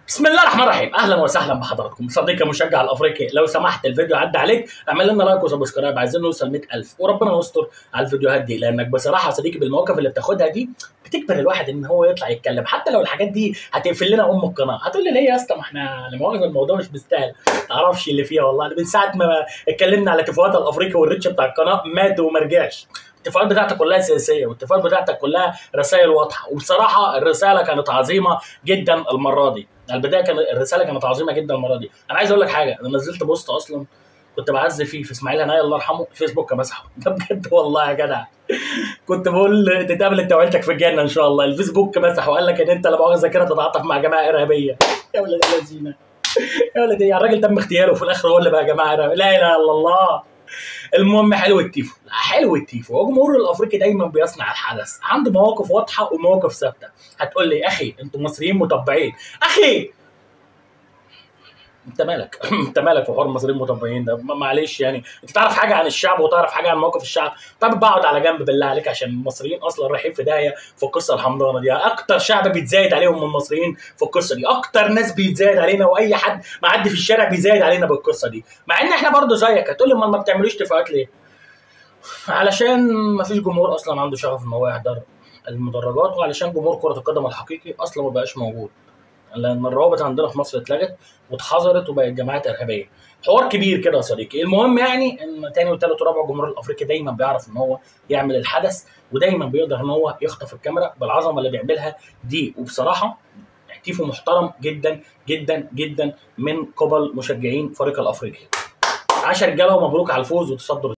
بسم الله الرحمن الرحيم اهلا وسهلا بحضراتكم صديقي المشجع الافريقي لو سمحت الفيديو عدى عليك اعمل لنا لايك وسبسكرايب عايزين نوصل 100000 وربنا يستر على الفيديوهات دي لانك بصراحه يا صديقي بالمواقف اللي بتاخدها دي بتجبر الواحد ان هو يطلع يتكلم حتى لو الحاجات دي هتقفل لنا ام القناه هتقول لي ليه يا اسطى ما احنا لمؤاخذه الموضوع مش مستاهل ما اعرفش اللي فيها والله أنا من ساعه ما اتكلمنا على اتفاقات الافريقي والريتش بتاع القناه مات وما رجعش الاتفاقات بتاعتك كلها سياسيه والاتفاقات بتاعتك كلها رسائل واضحه وبصراحه الرساله كانت عظيمه جدا المره دي البدايه كان الرساله كانت عظيمه جدا المره دي انا عايز اقول لك حاجه انا نزلت بوست اصلا كنت بعزي فيه في اسماعيل هنايا الله يرحمه الفيسبوك مسحه ده بجد والله يا جدع كنت بقول تتقابل انت وعيلتك في الجنه ان شاء الله الفيسبوك مسحه وقال لك ان انت لا مؤاخذه كده تتعاطف مع جماعه ارهابيه يا ولاد الذين يا ولد يعني الراجل تم اختياره وفي الاخر هو اللي بقى جماعه ارهابيه لا اله الا الله المهم حلو التيفو لا حلو التيفو هو الجمهور الافريقي دايما بيصنع الحدث عنده مواقف واضحه ومواقف ثابته هتقول لي اخي انتوا مصريين مطبعين اخي انت مالك انت مالك في حوار المصريين المطبعين ده ما- معلش يعني انت تعرف حاجه عن الشعب وتعرف حاجه عن موقف الشعب طب بقعد على جنب بالله عليك عشان المصريين اصلا رايحين في داهيه في القصه الحمضانه دي اكتر شعب بيتزايد عليهم من المصريين في القصه دي اكتر ناس بيتزايد علينا واي حد معدي في الشارع بيزايد علينا بالقصه دي مع ان احنا برضو زيك هتقول لي ما ما بتعملوش اتفاقات ليه علشان ما فيش جمهور اصلا عنده شغف ان هو يحضر المدرجات وعلشان جمهور كره القدم الحقيقي اصلا ما بقاش موجود لان الروابط عندنا في مصر اتلغت واتحظرت وبقت جماعات ارهابيه حوار كبير كده يا صديقي المهم يعني ان تاني وتالت ورابع الجمهور الافريقي دايما بيعرف ان هو يعمل الحدث ودايما بيقدر ان هو يخطف الكاميرا بالعظمه اللي بيعملها دي وبصراحه تحتيفه محترم جدا جدا جدا من قبل مشجعين فريق الافريقي 10 رجاله ومبروك على الفوز وتصدر